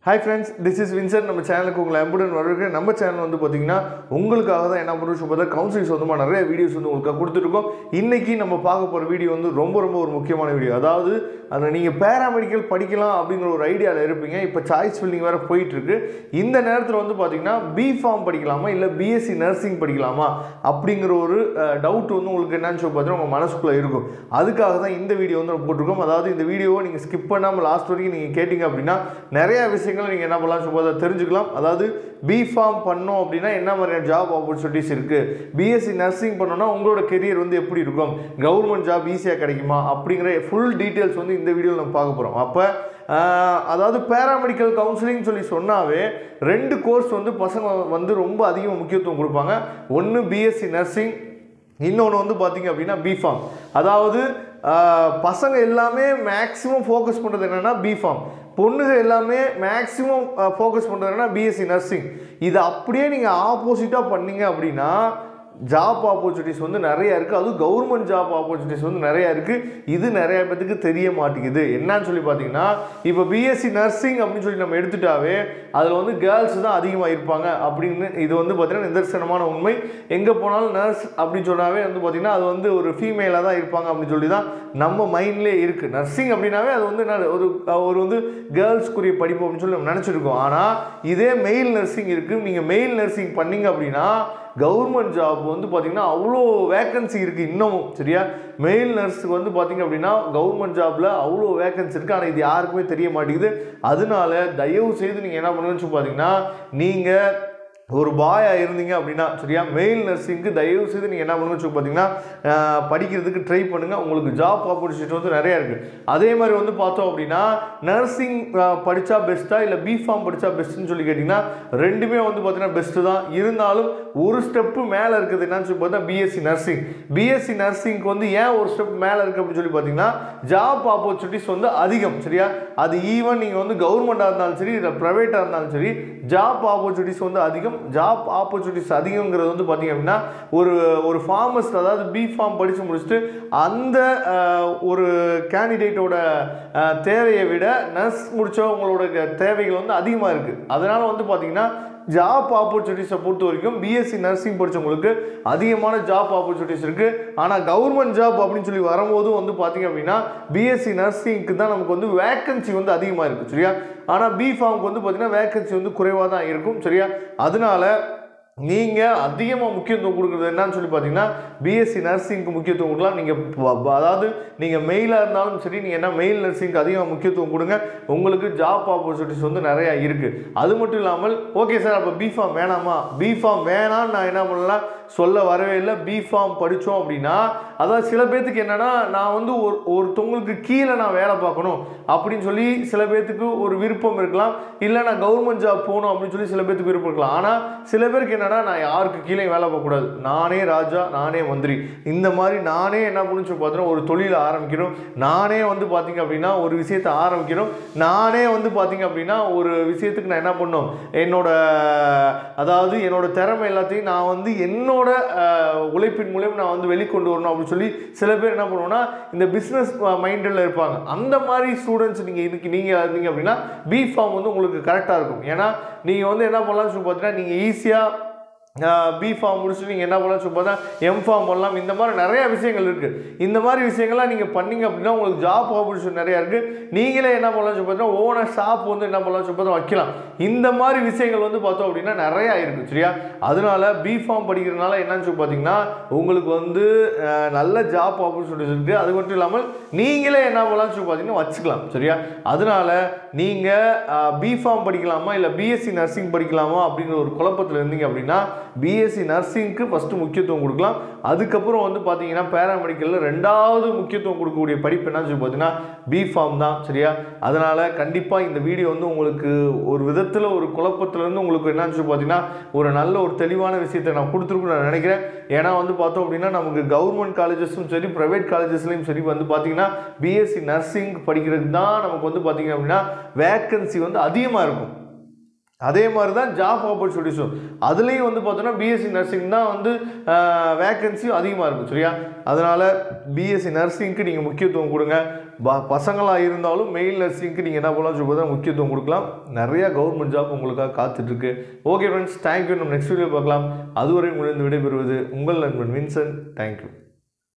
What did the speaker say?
hi friends this is Winsor நம்ம சேனலுக்கு உங்களை அம்புடன் வரவேற்கிறேன் நம்ம சேனல் வந்து பார்த்தீங்கன்னா உங்களுக்காக தான் என்ன பண்ணுறோம் பார்த்தா கவுன்சிலிங் சொந்தமாக நிறைய வீடியோஸ் வந்து உங்களுக்கு கொடுத்துருக்கோம் இன்றைக்கி நம்ம பார்க்க போகிற வீடியோ வந்து ரொம்ப ரொம்ப ஒரு முக்கியமான வீடியோ அதாவது அதில் நீங்கள் பேராமெடிக்கல் படிக்கலாம் அப்படிங்கிற ஒரு ஐடியாவில் இருப்பீங்க இப்போ சாய்ஸ் ஃபில்லிங் வேறு போயிட்டுருக்கு இந்த நேரத்தில் வந்து பார்த்தீங்கன்னா பி ஃபார்ம் படிக்கலாமா இல்லை பிஎஸ்சி நர்சிங் படிக்கலாமா அப்படிங்கிற ஒரு டவுட் வந்து உங்களுக்கு என்னன்னு சொல்லி பார்த்தீங்கன்னா உங்கள் மனசுக்குள்ளே இருக்கும் அதுக்காக தான் இந்த வீடியோ வந்து நம்ம போட்டிருக்கோம் அதாவது இந்த வீடியோவை நீங்கள் ஸ்கிப் பண்ணாமல் லாஸ்ட் வரைக்கும் நீங்கள் கேட்டிங்க அப்படின்னா நிறைய விஷயங்களை நீங்கள் என்ன பண்ணலாம் சொல்லி பார்த்தா தெரிஞ்சுக்கலாம் அதாவது பி ஃபார்ம் பண்ணோம் அப்படின்னா என்ன மாதிரியான ஜாப் ஆப்பர்ச்சுனிட்டிஸ் இருக்குது பிஎஸ்சி நர்சிங் பண்ணோன்னா உங்களோட கெரியர் வந்து எப்படி இருக்கும் கவர்மெண்ட் ஜாப் ஈஸியாக கிடைக்குமா அப்படிங்கிற ஃபுல் டீட்டெயில்ஸ் வந்து இந்த வீடியோவில் நம்ம பார்க்க போகிறோம் அப்போ அதாவது பேராமெடிக்கல் கவுன்சிலிங் சொல்லி சொன்னாவே ரெண்டு கோர்ஸ் வந்து பசங்க வந்து ரொம்ப அதிகமாக முக்கியத்துவம் கொடுப்பாங்க ஒன்று பிஎஸ்சி நர்சிங் இன்னொன்று வந்து பார்த்தீங்க அப்படின்னா பிஃபார்ம் அதாவது ஆஹ், பசங்க எல்லாமே மேக்ஸிமம் ஃபோக்கஸ் பண்ணுறது என்னென்னா பிஃபார்ம் பொண்ணுங்க எல்லாமே மேக்ஸிமம் ஃபோக்கஸ் பண்ணுறது என்னென்னா பிஎஸ்சி நர்சிங் இது அப்படியே நீங்கள் ஆப்போசிட்டாக பண்ணீங்க அப்படின்னா ஜாப் ஆப்பர்ச்சுனிட்டிஸ் வந்து நிறைய இருக்குது அதுவும் கவர்மெண்ட் ஜாப் ஆப்பர்ச்சுனிட்டிஸ் வந்து நிறைய இருக்குது இது நிறைய பேத்துக்கு தெரிய மாட்டேங்குது என்னன்னு சொல்லி பார்த்தீங்கன்னா இப்போ பிஎஸ்சி நர்சிங் அப்படின்னு சொல்லி நம்ம எடுத்துட்டாவே அதில் வந்து கேர்ள்ஸ் தான் அதிகமாக இருப்பாங்க அப்படின்னு இது வந்து பார்த்தீங்கன்னா நிதர்சனமான உண்மை எங்கே போனாலும் நர்ஸ் அப்படின்னு சொன்னாவே வந்து பார்த்தீங்கன்னா அது வந்து ஒரு ஃபீமேலாக தான் இருப்பாங்க அப்படின்னு சொல்லி தான் நம்ம மைண்ட்லேயே இருக்குது நர்சிங் அப்படின்னாவே அது வந்து என்ன ஒரு ஒரு வந்து கேர்ள்ஸ்க்குரிய படிப்பு அப்படின்னு சொல்லி நம்ம நினச்சிருக்கோம் ஆனால் இதே மெயில் நர்சிங் இருக்குது நீங்கள் மெயில் நர்சிங் பண்ணீங்க அப்படின்னா கவர்மெண்ட் ஜாப் வந்து பார்த்திங்கன்னா அவ்வளோ வேக்கன்சி இருக்குது இன்னமும் சரியா மெயில் நர்ஸுக்கு வந்து பார்த்திங்க அப்படின்னா கவர்மெண்ட் ஜாபில் அவ்வளோ வேக்கன்சி இருக்குது ஆனால் இது யாருக்குமே தெரிய மாட்டேங்குது அதனால தயவு செய்து நீங்கள் என்ன பண்ணுங்கன்னு சொல்லி பார்த்தீங்கன்னா நீங்கள் ஒரு பாயாக இருந்தீங்க அப்படின்னா சரியா மெயில் நர்சிங்க்கு தயவு செய்து நீங்கள் என்ன பண்ணுங்கன்னு சொல்லி பார்த்தீங்கன்னா அஹ், படிக்கிறதுக்கு ட்ரை பண்ணுங்கள் உங்களுக்கு ஜாப் ஆப்பர்ச்சுனிட்டி வந்து நிறையா இருக்குது அதே மாதிரி வந்து பார்த்தோம் அப்படின்னா நர்சிங் படித்தா பெஸ்ட்டாக இல்லை பிஃபார்ம் படித்தா பெஸ்ட்டுன்னு சொல்லி கேட்டிங்கன்னா ரெண்டுமே வந்து பார்த்தீங்கன்னா பெஸ்ட்டு தான் இருந்தாலும் ஒரு ஸ்டெப்பு மேலே இருக்குது என்னன்னு சொல்லி பார்த்தா பிஎஸ்சி நர்சிங் பிஎஸ்சி நர்சிங்க்கு வந்து ஏன் ஒரு ஸ்டெப் மேலே இருக்குது அப்படின்னு சொல்லி பார்த்தீங்கன்னா ஜாப் ஆப்பர்ச்சுனிட்டிஸ் வந்து அதிகம் சரியா அது ஈவன் நீங்கள் வந்து கவர்மெண்ட்டாக இருந்தாலும் சரி இல்லை ப்ரைவேட்டாக இருந்தாலும் சரி ஜாப் ஆப்பர்ச்சுனிட்டிஸ் வந்து அதிகம் ஜாப் ஆப்பர்ச்சுனிட்டிஸ் அதிகங்கிறது வந்து பார்த்தீங்க அப்படின்னா ஒரு ஒரு ஃபார்மஸ்ட் அதாவது பி ஃபார்ம் படித்து முடிச்சுட்டு அந்த அஹ், ஒரு கேண்டிடேட்டோட தேவையை விட நர்ஸ் முடித்தவங்களோட தேவைகள் வந்து அதிகமாக இருக்குது அதனால் வந்து பார்த்தீங்கன்னா ஜாப் ஆப்பர்ச்சுனிட்டிஸை பொறுத்த வரைக்கும் பிஎஸ்சி நர்சிங் படித்தவங்களுக்கு அதிகமான ஜாப் ஆப்பர்ச்சுனிட்டிஸ் இருக்குது ஆனால் கவர்மெண்ட் ஜாப் அப்படின்னு சொல்லி வரும்போது வந்து பார்த்தீங்க அப்படின்னா பிஎஸ்சி நர்சிங்க்கு தான் நமக்கு வந்து வேக்கன்சி வந்து அதிகமாக இருக்குது சரியா ஆனால் பி ஃபார்முக்கு வந்து பார்த்தீங்கன்னா வேக்கன்சி வந்து குறைவாக தான் இருக்கும் சரியா அதனால நீங்கள் அதிகமாக முக்கியத்துவம் கொடுக்குறது என்னன்னு சொல்லி பார்த்தீங்கன்னா பிஎஸ்சி நர்சிங்க்கு முக்கியத்துவம் கொடுக்கலாம் நீங்கள் அதாவது நீங்கள் மெயிலாக இருந்தாலும் சரி நீங்கள் என்ன மெயில் நர்சிங்க்கு அதிகமாக முக்கியத்துவம் கொடுங்க உங்களுக்கு ஜாப் ஆப்பர்ச்சுனிட்டிஸ் வந்து நிறையா இருக்குது அது மட்டும் இல்லாமல் ஓகே சார் அப்போ பிஃபார்ம் வேணாமா பிஃபார்ம் வேணான்னு நான் என்ன பண்ணலாம் சொல்ல வரவே இல்லை பிஃபார்ம் படித்தோம் அப்படின்னா அதாவது சில பேர்த்துக்கு என்னென்னா நான் வந்து ஒரு ஒருத்தவங்களுக்கு கீழே நான் வேலை பார்க்கணும் அப்படின்னு சொல்லி சில பேர்த்துக்கு ஒரு விருப்பம் இருக்கலாம் இல்லை நான் கவர்மெண்ட் ஜாப் போகணும் அப்படின்னு சொல்லி சில பேர்த்துக்கு விருப்பம் இருக்கலாம் ஆனால் சில பேருக்கு என்னென்னா நான் யாருக்கு கீழே வேலை பார்க்கக்கூடாது நானே ராஜா நானே மந்திரி இந்த மாதிரி நானே என்ன பண்ணுன்னு சொல்லி பார்த்தீங்கன்னா ஒரு தொழிலை ஆரம்பிக்கணும் நானே வந்து பார்த்தீங்க அப்படின்னா ஒரு விஷயத்தை ஆரம்பிக்கணும் நானே வந்து பார்த்தீங்க அப்படின்னா ஒரு விஷயத்துக்கு நான் என்ன பண்ணணும் என்னோட அதாவது என்னோட திறமை எல்லாத்தையும் நான் வந்து என்னோட அஹ், உழைப்பின் மூலியம் நான் வந்து வெளிக்கொண்டு வரணும் அப்படின்னு சொல்லி சில பேர் என்ன பண்ணுவோம்னா இந்த பிஸ்னஸ் மைண்டில் இருப்பாங்க அந்த மாதிரி ஸ்டூடெண்ட்ஸ் நீங்கள் இதுக்கு நீங்கள் இருந்தீங்க அப்படின்னா பி ஃபார்ம் வந்து உங்களுக்கு கரெக்டாக இருக்கும் ஏன்னா நீங்கள் வந்து என்ன பண்ணலாம்னு சொல்லி பார்த்தீங்கன்னா நீங்கள் ஈஸியாக பி ஃபார்ம் முடிச்சுட்டு நீங்கள் என்ன பண்ணலாம் சொல்லி பார்த்தா எம் ஃபார்ம் பண்ணலாம் இந்த மாதிரி நிறைய விஷயங்கள் இருக்குது இந்த மாதிரி விஷயங்கள்லாம் நீங்கள் பண்ணீங்க அப்படின்னா உங்களுக்கு ஜாப் ஆப்பர்ச்சுனிட்டி நிறையா இருக்குது நீங்களே என்ன பண்ணலாம் சொல்லி பார்த்தா ஓனர் ஷாப் வந்து என்ன பண்ணலாம் சொல்லி பார்த்தா வைக்கலாம் இந்த மாதிரி விஷயங்கள் வந்து பார்த்தோம் அப்படின்னா நிறையா இருக்குது சரியா அதனால பி ஃபார்ம் படிக்கிறதுனால என்னன்னு சொல்லி பார்த்தீங்கன்னா உங்களுக்கு வந்து அஹ், நல்ல ஜாப் ஆப்பர்ச்சுனிட்டிஸ் இருக்குது அது மட்டும் இல்லாமல் நீங்களே என்ன பண்ணலாம் சொல்லி பார்த்தீங்கன்னா வச்சுக்கலாம் சரியா அதனால நீங்கள் பி ஃபார்ம் படிக்கலாமா இல்லை பிஎஸ்சி நர்சிங் படிக்கலாமா அப்படிங்கிற ஒரு குழப்பத்தில் இருந்தீங்க அப்படின்னா பிஎஸ்சி நர்சிங்க்கு ஃபஸ்ட்டு முக்கியத்துவம் கொடுக்கலாம் அதுக்கப்புறம் வந்து பார்த்தீங்கன்னா பேராமெடிக்கலில் ரெண்டாவது முக்கியத்துவம் கொடுக்கக்கூடிய படிப்பு என்னன்னு சொல்லி பார்த்தீங்கன்னா பி ஃபார்ம் தான் சரியா அதனால் கண்டிப்பாக இந்த வீடியோ வந்து உங்களுக்கு ஒரு விதத்தில் ஒரு குழப்பத்திலேருந்து உங்களுக்கு என்னன்னு சொல்லி பார்த்தீங்கன்னா ஒரு நல்ல ஒரு தெளிவான விஷயத்தை நான் கொடுத்துருக்குன்னு நான் நினைக்கிறேன் ஏன்னா வந்து பார்த்தோம் அப்படின்னா நமக்கு கவர்மெண்ட் காலேஜஸும் சரி ப்ரைவேட் காலேஜஸ்லையும் சரி வந்து பார்த்தீங்கன்னா பிஎஸ்சி நர்சிங் படிக்கிறதுக்கு தான் நமக்கு வந்து பார்த்தீங்க அப்படின்னா வேக்கன்சி வந்து அதிகமாக இருக்கும் அதே மாதிரி தான் ஜாப் ஆப்பர்ச்சுனிட்டிஸும் அதுலேயும் வந்து பார்த்தோன்னா பிஎஸ்சி நர்சிங் தான் வந்து வேக்கன்சியும் அதிகமாக இருக்கும் சரியா அதனால் பிஎஸ்சி நர்சிங்க்கு நீங்கள் முக்கியத்துவம் கொடுங்க ப பசங்களாக இருந்தாலும் மெயில் நர்சிங்க்கு நீங்கள் என்ன பண்ணலாம் சொல்லும்போது முக்கியத்துவம் கொடுக்கலாம் நிறையா கவர்மெண்ட் ஜாப் உங்களுக்காக காத்துட்ருக்கு ஓகே ஃப்ரெண்ட்ஸ் தேங்க்யூ நம்ம நெக்ஸ்ட் வீடியோ பார்க்கலாம் அதுவரை முடிந்து விடைபெறுவது உங்கள் நண்பன் வின்சன் தேங்க்யூ